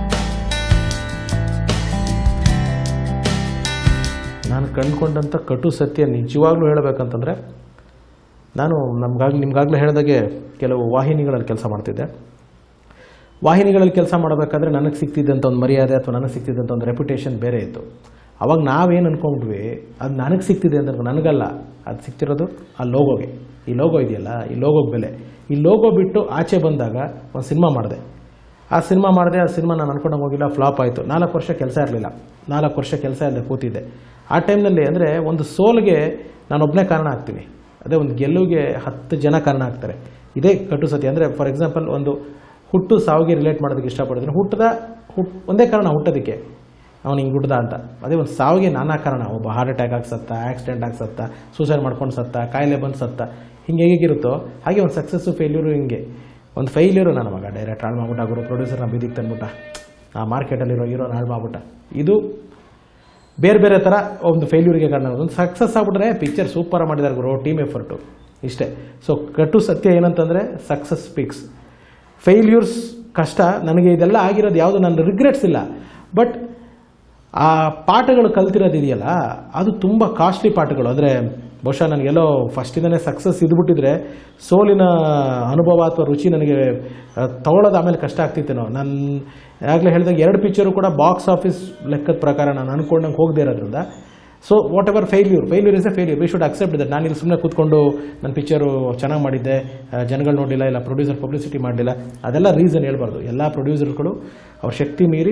ನಾನು ಕಂಡುಕೊಂಡಂಥ ಕಟು ಸತ್ಯ ನಿಜವಾಗ್ಲೂ ಹೇಳಬೇಕಂತಂದರೆ ನಾನು ನಮ್ಗಾಗ್ಲಿ ನಿಮ್ಗಾಗಲೇ ಹೇಳಿದಾಗೆ ಕೆಲವು ವಾಹಿನಿಗಳಲ್ಲಿ ಕೆಲಸ ಮಾಡ್ತಿದ್ದೆ ವಾಹಿನಿಗಳಲ್ಲಿ ಕೆಲಸ ಮಾಡಬೇಕಾದ್ರೆ ನನಗೆ ಸಿಗ್ತಿದ್ದಂಥ ಒಂದು ಮರ್ಯಾದೆ ಅಥವಾ ನನಗೆ ಸಿಗ್ತಿದ್ದಂಥ ಒಂದು ರೆಪ್ಯುಟೇಷನ್ ಬೇರೆ ಇತ್ತು ಅವಾಗ ನಾವೇನು ಅಂದ್ಕೊಂಡ್ವಿ ಅದು ನನಗೆ ಸಿಗ್ತಿದೆ ಅಂತ ನನಗಲ್ಲ ಅದು ಸಿಗ್ತಿರೋದು ಆ ಲೋಗೋಗೆ ಈ ಲೋಗೋ ಇದೆಯಲ್ಲ ಈ ಲೋಗೋಗೆ ಬೆಲೆ ಈ ಲೋಗೋ ಬಿಟ್ಟು ಆಚೆ ಬಂದಾಗ ಒಂದು ಸಿನಿಮಾ ಮಾಡಿದೆ ಆ ಸಿನಿಮಾ ಮಾಡಿದೆ ಆ ಸಿನಿಮಾ ನಾನು ಅನ್ಕೊಂಡಂಗೆ ಹೋಗಿಲ್ಲ ಫ್ಲಾಪ್ ಆಯಿತು ನಾಲ್ಕು ವರ್ಷ ಕೆಲಸ ಇರಲಿಲ್ಲ ನಾಲ್ಕು ವರ್ಷ ಕೆಲಸ ಇಲ್ಲದೆ ಕೂತಿದ್ದೆ ಆ ಟೈಮ್ನಲ್ಲಿ ಅಂದರೆ ಒಂದು ಸೋಲ್ಗೆ ನಾನೊಬ್ಬನೇ ಕಾರಣ ಆಗ್ತೀನಿ ಅದೇ ಒಂದು ಗೆಲುವಿಗೆ ಹತ್ತು ಜನ ಕಾರಣ ಆಗ್ತಾರೆ ಇದೇ ಕಟು ಸತ್ಯ ಅಂದರೆ ಫಾರ್ ಎಕ್ಸಾಂಪಲ್ ಒಂದು ಹುಟ್ಟು ಸಾವಿಗೆ ರಿಲೇಟ್ ಮಾಡೋದಕ್ಕೆ ಇಷ್ಟಪಡ್ತೀನಿ ಹುಟ್ಟದ ಹುಟ್ ಒಂದೇ ಕಾರಣ ಹುಟ್ಟೋದಕ್ಕೆ ಅವನು ಹಿಂಗೆ ಹುಟ್ಟದ ಅಂತ ಅದೇ ಒಂದು ಸಾವಿಗೆ ನಾನಾ ಕಾರಣ ಒಬ್ಬ ಹಾರ್ಟ್ ಅಟ್ಯಾಕ್ ಆಗಿ ಸತ್ತ ಆಕ್ಸಿಡೆಂಟ್ ಆಗಿ ಸತ್ತ ಸೂಸೈಡ್ ಮಾಡ್ಕೊಂಡು ಸತ್ತ ಕಾಯಿಲೆ ಬಂದು ಸತ್ತ ಹಿಂಗೆ ಹೇಗಿರುತ್ತೋ ಹಾಗೆ ಒಂದು ಸಕ್ಸಸ್ಸು ಫೇಲ್ಯೂರು ಹಿಂಗೆ ಒಂದು ಫೈಲ್ಯೂರು ನನ್ನ ಮಗ ಡೈರೆಕ್ಟ್ ಹಾಳು ಮಾಡ್ಬಿಟ್ಟ ಗುರು ಪ್ರೊಡ್ಯೂಸರ್ನ ಬೀದಿಗೆ ತಂದ್ಬಿಟ್ಟ ಆ ಮಾರ್ಕೆಟಲ್ಲಿರೋ ಹೀರೋನ ಹಾಳು ಮಾಡ್ಬಿಟ್ಟ ಇದು ಬೇರೆ ಬೇರೆ ಥರ ಒಂದು ಫೇಲ್ಯೂರಿಗೆ ಕಾರಣ ಒಂದು ಸಕ್ಸಸ್ ಆಗ್ಬಿಟ್ರೆ ಪಿಕ್ಚರ್ ಸೂಪರ್ ಮಾಡಿದ್ದಾರೆ ಗುರು ಟೀಮ್ ಎಫರ್ಟು ಇಷ್ಟೇ ಸೊ ಕಟು ಸತ್ಯ ಏನಂತಂದರೆ ಸಕ್ಸಸ್ ಸ್ಪೀಕ್ಸ್ ಫೇಲ್ಯೂರ್ಸ್ ಕಷ್ಟ ನನಗೆ ಇದೆಲ್ಲ ಆಗಿರೋದು ಯಾವುದು ನನ್ನ ರಿಗ್ರೆಟ್ಸ್ ಇಲ್ಲ ಬಟ್ ಆ ಪಾಠಗಳು ಕಲ್ತಿರೋದು ಇದೆಯಲ್ಲ ಅದು ತುಂಬ ಕಾಸ್ಟ್ಲಿ ಪಾಠಗಳು ಅಂದರೆ ಬಹುಶಃ ನನಗೆಲ್ಲೋ ಫಸ್ಟಿಂದನೇ ಸಕ್ಸಸ್ ಇದ್ಬಿಟ್ಟಿದ್ರೆ ಸೋಲಿನ ಅನುಭವ ಅಥವಾ ರುಚಿ ನನಗೆ ಆ, ತಗೊಳ್ಳೋದು ಆಮೇಲೆ ಕಷ್ಟ ಆಗ್ತಿತ್ತೇನೋ ನಾನು ಆಗಲೇ ಹೇಳಿದಾಗ ಎರಡು ಪಿಕ್ಚರು ಕೂಡ ಬಾಕ್ಸ್ ಆಫೀಸ್ ಲೆಕ್ಕದ ಪ್ರಕಾರ ನಾನು ಅನ್ಕೊಂಡಂಗೆ ಹೋಗದೆ ಇರೋದ್ರಿಂದ so whatever failure failure is a failure we should accept that ನಾನು ಇಲ್ಲಿ ಸುಮ್ಮನೆ ಕೂತ್ಕೊಂಡು ನನ್ನ ಪಿಕ್ಚರು ಚೆನ್ನಾಗಿ ಮಾಡಿದ್ದೆ ಆ, ಜನಗಳು ನೋಡಿಲ್ಲ ಇಲ್ಲ ಪ್ರೊಡ್ಯೂಸರ್ ಪಬ್ಲಿಸಿಟಿ ಮಾಡಲಿಲ್ಲ ಅದೆಲ್ಲ ರೀಸನ್ ಹೇಳ್ಬಾರ್ದು ಎಲ್ಲ ಪ್ರೊಡ್ಯೂಸರ್ಗಳು ಅವ್ರ ಶಕ್ತಿ ಮೀರಿ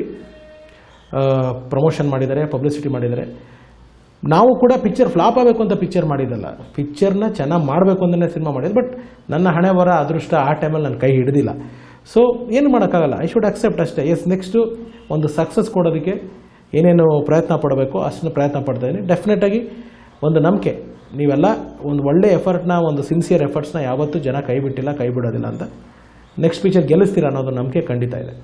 ಪ್ರಮೋಷನ್ ಮಾಡಿದ್ದಾರೆ ಪಬ್ಲಿಸಿಟಿ ಮಾಡಿದ್ದಾರೆ ನಾವು ಕೂಡ ಪಿಕ್ಚರ್ ಫ್ಲಾಪ್ ಆಗಬೇಕು ಅಂತ ಪಿಕ್ಚರ್ ಮಾಡಿದ್ದಲ್ಲ ಪಿಕ್ಚರ್ನ ಚೆನ್ನಾಗಿ ಮಾಡಬೇಕು ಅಂತಲೇ ಸಿನಿಮಾ ಮಾಡಿದ್ದು ಬಟ್ ನನ್ನ ಹಣೆ ಬರ ಅದೃಷ್ಟ ಆ ಟೈಮಲ್ಲಿ ನನ್ನ ಕೈ ಹಿಡಿದಿಲ್ಲ ಸೊ ಏನು ಮಾಡೋಕ್ಕಾಗಲ್ಲ ಐ ಶುಡ್ ಅಕ್ಸೆಪ್ಟ್ ಅಷ್ಟೇ ಎಸ್ ನೆಕ್ಸ್ಟು ಒಂದು ಸಕ್ಸಸ್ ಕೊಡೋದಕ್ಕೆ ಏನೇನು ಪ್ರಯತ್ನ ಪಡಬೇಕು ಅಷ್ಟನ್ನು ಪ್ರಯತ್ನ ಪಡ್ತಾ ಇದ್ದೀನಿ ಡೆಫಿನೆಟಾಗಿ ಒಂದು ನಂಬಿಕೆ ನೀವೆಲ್ಲ ಒಂದು ಒಳ್ಳೆ ಎಫರ್ಟ್ನ ಒಂದು ಸಿನ್ಸಿಯರ್ ಎಫರ್ಟ್ಸ್ನ ಯಾವತ್ತೂ ಜನ ಕೈ ಬಿಟ್ಟಿಲ್ಲ ಕೈ ಬಿಡೋದಿಲ್ಲ ಅಂತ ನೆಕ್ಸ್ಟ್ ಪಿಕ್ಚರ್ ಗೆಲ್ಲಿಸ್ತೀರ ಅನ್ನೋದು ನಂಬಿಕೆ ಖಂಡಿತ ಇದೆ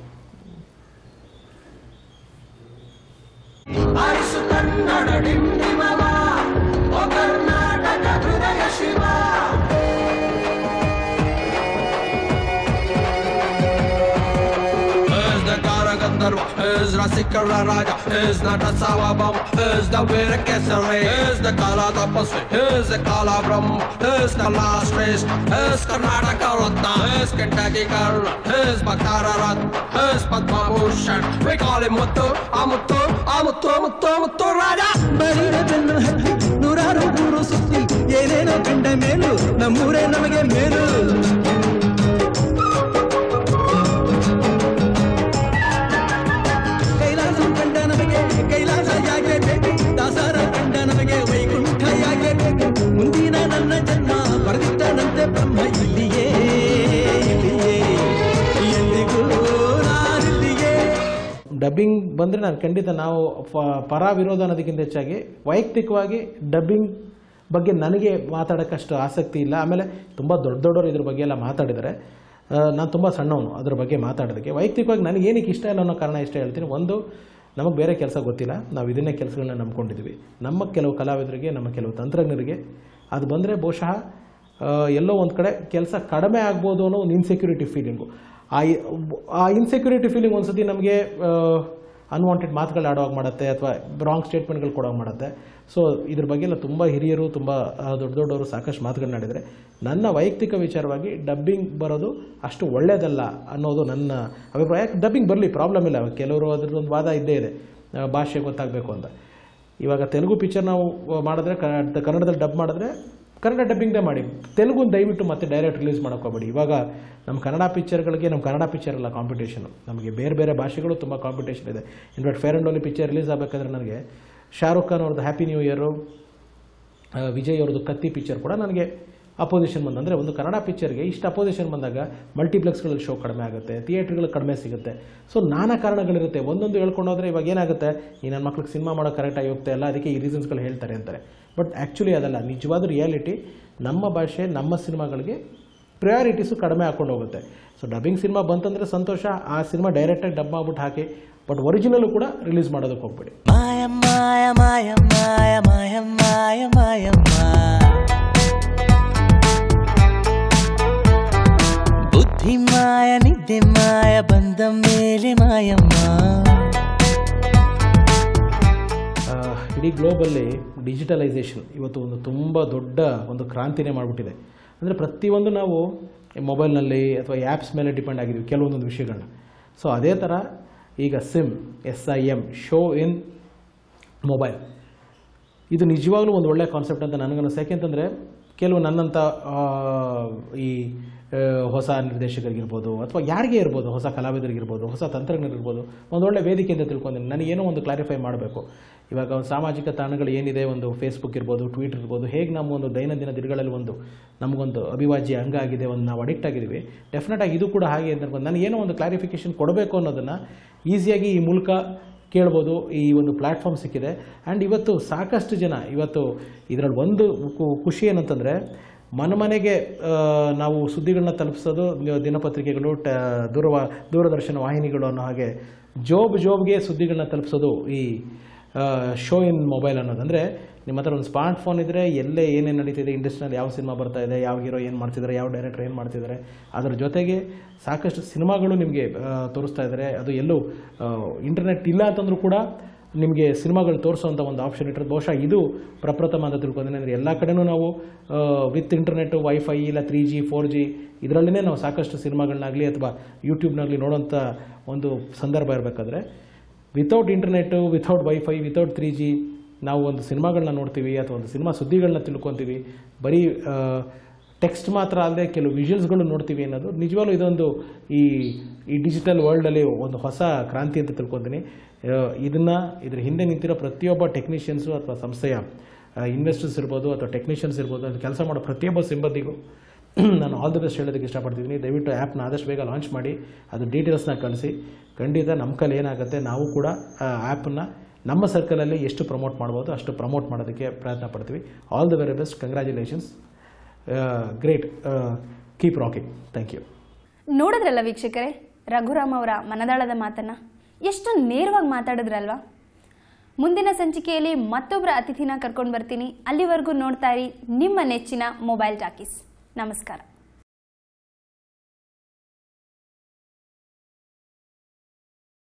Is the Gara Gandharva, is Rasikara Raja, is Nata Savabam, is the Virakesari, is the Kala Tapasvi, is the Kala Brahma, is the last race, is Karnataka Ratna, is Kentucky Karna, is Bakara Ratna, is Padma Bhushan. We call him Muttu, Amuttu, Amuttu, Muttu, Muttu Raja. ಬರೀರ ಬೆನ್ನು ಹತ್ತಿ ನೂರಾರು ಏನೇನೋ ಕಂಡ ಮೇಲು ನಮ್ಮೂರೇ ನಮಗೆ ಮೇಲು ಕೈಲಾಸ ಕಂಡ ನಮಗೆ ಕೈಲಾಸ ಯಾಕೆ ಬೇಕು ದಾಸರ ಕಂಡ ನಮಗೆ ವೈಕುಂಠ ಯಾಕೆ ಬೇಕು ಮುಂದಿನ ನನ್ನ ಜನ್ಮ ಬರೆದಿಟ್ಟನಂತೆ ಬ್ರಹ್ಮ ಇಲ್ಲಿಯೇ ಇಲ್ಲಿಯೇ ಎಂದಿಗೂ ನಾನಿಲ್ಲಿಯೇ ಡಬ್ಬಿಂಗ್ ಬಂದರೆ ನಾನು ಖಂಡಿತ ನಾವು ಪ- ಪರ ವಿರೋಧ ಅನ್ನೋದಕ್ಕಿಂತ ಹೆಚ್ಚಾಗಿ ವೈಯಕ್ತಿಕವಾಗಿ ಡಬ್ಬಿಂಗ್ ಬಗ್ಗೆ ನನಗೆ ಮಾತಾಡೋಕ್ಕಷ್ಟು ಆಸಕ್ತಿ ಇಲ್ಲ ಆಮೇಲೆ ತುಂಬ ದೊಡ್ಡ ದೊಡ್ಡವರು ಇದ್ರ ಬಗ್ಗೆ ಎಲ್ಲ ಮಾತಾಡಿದ್ದಾರೆ ನಾನು ತುಂಬ ಸಣ್ಣವನು ಅದ್ರ ಬಗ್ಗೆ ಮಾತಾಡೋದಕ್ಕೆ ವೈಯಕ್ತಿಕವಾಗಿ ನನಗೆ ಏನಕ್ಕೆ ಇಷ್ಟ ಇಲ್ಲ ಅನ್ನೋ ಕಾರಣ ಇಷ್ಟ ಹೇಳ್ತೀನಿ ಒಂದು ನಮಗೆ ಬೇರೆ ಕೆಲಸ ಗೊತ್ತಿಲ್ಲ ನಾವು ಇದನ್ನೇ ಕೆಲಸಗಳನ್ನ ನಂಬ್ಕೊಂಡಿದ್ದೀವಿ ನಮ್ಮ ಕೆಲವು ಕಲಾವಿದರಿಗೆ ನಮ್ಮ ಕೆಲವು ತಂತ್ರಜ್ಞರಿಗೆ ಅದು ಬಂದರೆ ಬಹುಶಃ ಆ, ಎಲ್ಲೋ ಒಂದು ಕಡೆ ಕೆಲಸ ಕಡಿಮೆ ಆಗ್ಬೋದು ಅನ್ನೋ ಒಂದು ಇನ್ಸೆಕ್ಯೂರಿಟಿ ಫೀಲಿಂಗು ಆ ಇ- ಆ ಇನ್ಸೆಕ್ಯೂರಿಟಿ ಫೀಲಿಂಗ್ ಒಂದ್ಸತಿ ನಮಗೆ ಅನ್ವಾಂಟೆಡ್ ಮಾತುಗಳು ಆಡೋವಾಗ ಮಾಡುತ್ತೆ ಅಥವಾ ರಾಂಗ್ ಸ್ಟೇಟ್ಮೆಂಟ್ಗಳು ಕೊಡೋವಾಗ ಮಾಡುತ್ತೆ ಸೊ ಇದ್ರ ಬಗ್ಗೆ ಎಲ್ಲ ತುಂಬ ಹಿರಿಯರು ತುಂಬ ಆ, ದೊಡ್ಡ ದೊಡ್ಡವರು ಸಾಕಷ್ಟು ಮಾತುಗಳನ್ನ ಆಡಿದರೆ ನನ್ನ ವೈಯಕ್ತಿಕ ವಿಚಾರವಾಗಿ ಡಬ್ಬಿಂಗ್ ಬರೋದು ಅಷ್ಟು ಒಳ್ಳೆಯದಲ್ಲ ಅನ್ನೋದು ನನ್ನ ಅಭಿಪ್ರಾಯ ಡಬ್ಬಿಂಗ್ ಬರಲಿ ಪ್ರಾಬ್ಲಮ್ ಇಲ್ಲ ಕೆಲವರು ಅದ್ರದ್ದೊಂದು ವಾದ ಇದ್ದೇ ಇದೆ ಆ, ಭಾಷೆ ಗೊತ್ತಾಗಬೇಕು ಅಂತ ಇವಾಗ ತೆಲುಗು ಪಿಕ್ಚರ್ ನಾವು ಮಾಡಿದ್ರೆ ಕ- ಕನ್ನಡದಲ್ಲಿ ಡಬ್ ಮಾಡಿದ್ರೆ ಕನ್ನಡ ಡಬ್ಬಿಂಗ್ದೇ ಮಾಡಿ ತೆಲುಗು ದಯವಿಟ್ಟು ಮತ್ತೆ ಡೈರೆಕ್ಟ್ ರಿಲೀಸ್ ಮಾಡೋಕ್ಕೋಗ್ಬೇಡಿ ಇವಾಗ ನಮ್ಮ ಕನ್ನಡ ಪಿಕ್ಚರ್ಗಳಿಗೆ ನಮ್ಮ ಕನ್ನಡ ಪಿಕ್ಚರ್ ಅಲ್ಲ ಕಾಂಪಿಟೇಷನ್ ನಮಗೆ ಬೇರೆ ಬೇರೆ ಭಾಷೆಗಳು ತುಂಬ ಕಾಂಪಿಟೇಷನ್ ಇದೆ ಇನ್ಫ್ಯಾಕ್ಟ್ ಫೇರ್ ಆ್ಯಂಡ್ ಓಲಿ ಪಿಕ್ಚರ್ ರಿಲೀಸ್ ಆಗಬೇಕಾದ್ರೆ ನನಗೆ ಶಾರುಖ್ ಖಾನ್ ಅವ್ರದ್ದು ಹ್ಯಾಪಿ ನ್ಯೂ ಇಯರು ಆ, ವಿಜಯ್ ಅವ್ರದ್ದು ಕತ್ತಿ ಪಿಕ್ಚರ್ ಕೂಡ ನನಗೆ ಅಪೋಸಿಷನ್ ಬಂದ ಅಂದರೆ ಒಂದು ಕನ್ನಡ ಪಿಕ್ಚರ್ಗೆ ಇಷ್ಟು ಅಪೋಸಿಷನ್ ಬಂದಾಗ ಮಲ್ಟಿಪ್ಲೆಕ್ಸ್ಗಳಲ್ಲಿ ಶೋ ಕಡಿಮೆ ಆಗುತ್ತೆ ಥಿಯೇಟ್ರ್ಗಳು ಕಡಿಮೆ ಸಿಗುತ್ತೆ ಸೊ ನಾನಾ ಕಾರಣಗಳಿರುತ್ತೆ ಒಂದೊಂದು ಹೇಳ್ಕೊಂಡು ಹೋದ್ರೆ ಇವಾಗ ಏನಾಗುತ್ತೆ ಈ ನನ್ನ ಮಕ್ಳಿಗೆ ಸಿನಿಮಾ ಮಾಡೋ ಕರೆಕ್ಟಾಗಿ ಹೋಗ್ತಾ ಇಲ್ಲ ಅದಕ್ಕೆ ಈ ರೀಸನ್ಸ್ಗಳು ಹೇಳ್ತಾರೆ ಅಂತಾರೆ ಬಟ್ ಆ್ಯಕ್ಚುಲಿ ಅದಲ್ಲ ನಿಜವಾದ ರಿಯಾಲಿಟಿ ನಮ್ಮ ಭಾಷೆ ನಮ್ಮ ಸಿನಿಮಾಗಳಿಗೆ ಪ್ರಯಾರಿಟೀಸು ಕಡಿಮೆ ಹಾಕೊಂಡು ಹೋಗುತ್ತೆ ಸೊ ಡಬ್ಬಿಂಗ್ ಸಿನಿಮಾ ಬಂತಂದರೆ ಸಂತೋಷ ಆ ಸಿನಿಮಾ ಡೈರೆಕ್ಟಾಗಿ ಡಬ್ ಮಾಡ್ಬಿಟ್ಟು ಹಾಕಿ ಬಟ್ ಒರಿಜಿನಲ್ಲು ಕೂಡ ರಿಲೀಸ್ ಮಾಡೋದಕ್ಕೆ ಹೋಗ್ಬೇಡಿ ಮಾಯ ಮಾಯ ಮಾಯ ಮಾಯ ಮಾಯ ಮಾಯ ಮಾಯಮ್ಮ ಬುದ್ಧಿ ಮಾಯ ನಿದ್ದೆ ಮಾಯ ಬಂದ ಮೇಲೆ ಮಾಯಮ್ಮ ಆ, ಇಡೀ ಗ್ಲೋಬಲ್ಲಿ ಡಿಜಿಟಲೈಸೇಷನ್ ಇವತ್ತು ಒಂದು ತುಂಬ ದೊಡ್ಡ ಒಂದು ಕ್ರಾಂತಿನೇ ಮಾಡಿಬಿಟ್ಟಿದೆ ಅಂದರೆ ಪ್ರತಿಯೊಂದು ನಾವು ಮೊಬೈಲ್ನಲ್ಲಿ ಅಥವಾ ಆ್ಯಪ್ಸ್ ಮೇಲೆ ಡಿಪೆಂಡ್ ಆಗಿದ್ದೀವಿ ಕೆಲವೊಂದೊಂದು ವಿಷಯಗಳನ್ನ ಸೊ ಅದೇ ಥರ ಈಗ SIM S I M show in mobile ಇದು ನಿಜವಾಗ್ಲೂ ಒಂದು ಒಳ್ಳೆಯ ಕಾನ್ಸೆಪ್ಟ್ ಅಂತ ನನಗನ್ನಿಸ್ತು ಯಾಕೆಂತಂದರೆ ಕೆಲವು ನನ್ನಂಥ ಆ, ಈ ಆ, ಹೊಸ ನಿರ್ದೇಶಕರಿಗಿರ್ಬೋದು ಅಥವಾ ಯಾರಿಗೇ ಇರ್ಬೋದು ಹೊಸ ಕಲಾವಿದರಿಗಿರ್ಬೋದು ಹೊಸ ತಂತ್ರಜ್ಞರಿರ್ಬೋದು ಒಂದು ಒಳ್ಳೆ ವೇದಿಕೆ ಅಂತ ತಿಳ್ಕೊಂಡಿನಿ ನನಗೇನೋ ಒಂದು ಕ್ಲಾರಿಫೈ ಮಾಡಬೇಕು ಇವಾಗ ಒಂದು ಸಾಮಾಜಿಕ ತಾಣಗಳು ಏನಿದೆ ಒಂದು ಫೇಸ್ಬುಕ್ ಇರ್ಬೋದು ಟ್ವಿಟರ್ ಇರ್ಬೋದು ಹೇಗೆ ನಮ್ಮ ಒಂದು ದೈನಂದಿನ ದಿನಗಳಲ್ಲಿ ಒಂದು ನಮಗೊಂದು ಅವಿಭಾಜ್ಯ ಅಂಗ ಆಗಿದೆ ಒಂದು ನಾವು ಅಡಿಕ್ಟ್ ಆಗಿದ್ದೀವಿ ಡೆಫಿನೆಟಾಗಿ ಇದು ಕೂಡ ಹಾಗೆ ಅಂತ ಅನ್ಕೊಂಡು ನನಗೇನೋ ಒಂದು ಕ್ಲಾರಿಫಿಕೇಷನ್ ಕೊಡಬೇಕು ಅನ್ನೋದನ್ನು ಈಸಿಯಾಗಿ ಈ ಮೂಲಕ ಕೇಳ್ಬೋದು ಈ ಒಂದು ಪ್ಲ್ಯಾಟ್ಫಾರ್ಮ್ ಸಿಕ್ಕಿದೆ ಆ್ಯಂಡ್ ಇವತ್ತು ಸಾಕಷ್ಟು ಜನ ಇವತ್ತು ಇದರಲ್ಲಿ ಒಂದು ಕು- ಖುಷಿ ಏನಂತಂದರೆ ಮನೆ ಮನೆಗೆ ಆ, ನಾವು ಸುದ್ದಿಗಳನ್ನ ತಲುಪಿಸೋದು ದಿನಪತ್ರಿಕೆಗಳು ಟ ದೂರವ ದೂರದರ್ಶನ ವಾಹಿನಿಗಳು ಅನ್ನೋ ಹಾಗೆ ಜೋಬ್ ಜೋಬ್ಗೆ ಸುದ್ದಿಗಳನ್ನ ತಲುಪಿಸೋದು ಈ ಶೋ ಇನ್ ಮೊಬೈಲ್ ಅನ್ನೋದು ಅಂದರೆ ನಿಮ್ಮ ಹತ್ರ ಒಂದು ಸ್ಮಾರ್ಟ್ ಫೋನ್ ಇದ್ದರೆ ಎಲ್ಲೇ ಏನೇನು ನಡೀತಿದೆ ಇಂಡಸ್ಟ್ರಿನಲ್ಲಿ ಯಾವ ಸಿನಿಮಾ ಬರ್ತಾ ಇದೆ ಯಾವ ಹೀರೋ ಏನು ಮಾಡ್ತಿದ್ದಾರೆ ಯಾವ ಡೈರೆಕ್ಟರ್ ಏನು ಮಾಡ್ತಿದ್ದಾರೆ ಅದರ ಜೊತೆಗೆ ಸಾಕಷ್ಟು ಸಿನಿಮಾಗಳು ನಿಮಗೆ ಆ, ತೋರಿಸ್ತಾ ಇದ್ದಾರೆ ಅದು ಎಲ್ಲೂ ಇಂಟರ್ನೆಟ್ ಇಲ್ಲ ಅಂತಂದ್ರೂ ಕೂಡ ನಿಮಗೆ ಸಿನಿಮಾಗಳು ತೋರಿಸೋವಂಥ ಒಂದು ಆಪ್ಷನ್ ಇಟ್ಟಿರೋದು ಬಹುಶಃ ಇದು ಪ್ರಪ್ರಥಮ ಅಂತ ತಿಳ್ಕೊಂಡಿದ್ದೀನಿ ಅಂದರೆ ಎಲ್ಲ ಕಡೆನೂ ನಾವು ವಿತ್ ಇಂಟರ್ನೆಟ್ ವೈಫೈ ಇಲ್ಲ ತ್ರೀ ಜಿ ಫೋರ್ ಜಿ ಇದರಲ್ಲೇ ನಾವು ಸಾಕಷ್ಟು ಸಿನಿಮಾಗಳನ್ನಾಗಲಿ ಅಥವಾ ಯೂಟ್ಯೂಬ್ನಾಗಲಿ ನೋಡೋಂಥ ಒಂದು ಸಂದರ್ಭ ಇರಬೇಕಾದ್ರೆ without internet without wifi without three G ನಾವು ಒಂದು ಸಿನಿಮಾಗಳನ್ನ ನೋಡ್ತೀವಿ ಅಥವಾ ಒಂದು ಸಿನಿಮಾ ಸುದ್ದಿಗಳನ್ನ ತಿಳ್ಕೊತೀವಿ ಬರೀ ಟೆಕ್ಸ್ಟ್ ಮಾತ್ರ ಅಲ್ಲದೆ ಕೆಲವು ವಿಜುವಲ್ಸ್ಗಳು ನೋಡ್ತೀವಿ ಅನ್ನೋದು ನಿಜವಾಗ್ಲೂ ಇದೊಂದು ಈ ಈ ಡಿಜಿಟಲ್ ವರ್ಲ್ಡಲ್ಲಿ ಒಂದು ಹೊಸ ಕ್ರಾಂತಿ ಅಂತ ತಿಳ್ಕೊತೀನಿ ಇದನ್ನು ಇದ್ರ ಹಿಂದೆ ನಿಂತಿರೋ ಪ್ರತಿಯೊಬ್ಬ ಟೆಕ್ನಿಷಿಯನ್ಸು ಅಥವಾ ಸಂಸ್ಥೆಯ ಇನ್ವೆಸ್ಟರ್ಸ್ ಇರ್ಬೋದು ಅಥವಾ ಟೆಕ್ನಿಷಿಯನ್ಸ್ ಇರ್ಬೋದು ಅಲ್ಲಿ ಕೆಲಸ ಮಾಡೋ ಪ್ರತಿಯೊಬ್ಬ ಸಿಬ್ಬಂದಿಗೂ ನಾನು ಆಲ್ ದಿ ಬೆಸ್ಟ್ ಹೇಳೋದಕ್ಕೆ ಇಷ್ಟಪಡ್ತಿದ್ದೀನಿ ದಯವಿಟ್ಟು ಆ್ಯಪ್ನ ಆದಷ್ಟು ಬೇಗ ಲಾಂಚ್ ಮಾಡಿ ಅದು ಡೀಟೇಲ್ಸ್ನ ಕಳಿಸಿ ಖಂಡಿತ ನಮ್ಮ ಕೈಲಿ ಏನಾಗುತ್ತೆ ನಾವು ಕೂಡ ಆ ಆ್ಯಪನ್ನು ನಮ್ಮ ಸರ್ಕಲಲ್ಲಿ ಎಷ್ಟು ಪ್ರಮೋಟ್ ಮಾಡ್ಬೋದು ಅಷ್ಟು ಪ್ರಮೋಟ್ ಮಾಡೋದಕ್ಕೆ ಪ್ರಯತ್ನ ಪಡ್ತೀವಿ all the very best congratulations great keep rocking thank you ನೋಡಿದ್ರಲ್ಲ ವೀಕ್ಷಕರೇ ರಘುರಾಮ್ ಅವರ ಮನದಾಳದ ಮಾತನ್ನ ಎಷ್ಟು ನೇರವಾಗಿ ಮಾತಾಡಿದ್ರಲ್ವಾ ಮುಂದಿನ ಸಂಚಿಕೆಯಲ್ಲಿ ಮತ್ತೊಬ್ಬರ ಅತಿಥಿನ ಕರ್ಕೊಂಡು ಬರ್ತೀನಿ ಅಲ್ಲಿವರೆಗೂ ನೋಡ್ತಾ ಇರಿ ನಿಮ್ಮ ನೆಚ್ಚಿನ ಮೊಬೈಲ್ ಟಾಕೀಸ್ ನಮಸ್ಕಾರ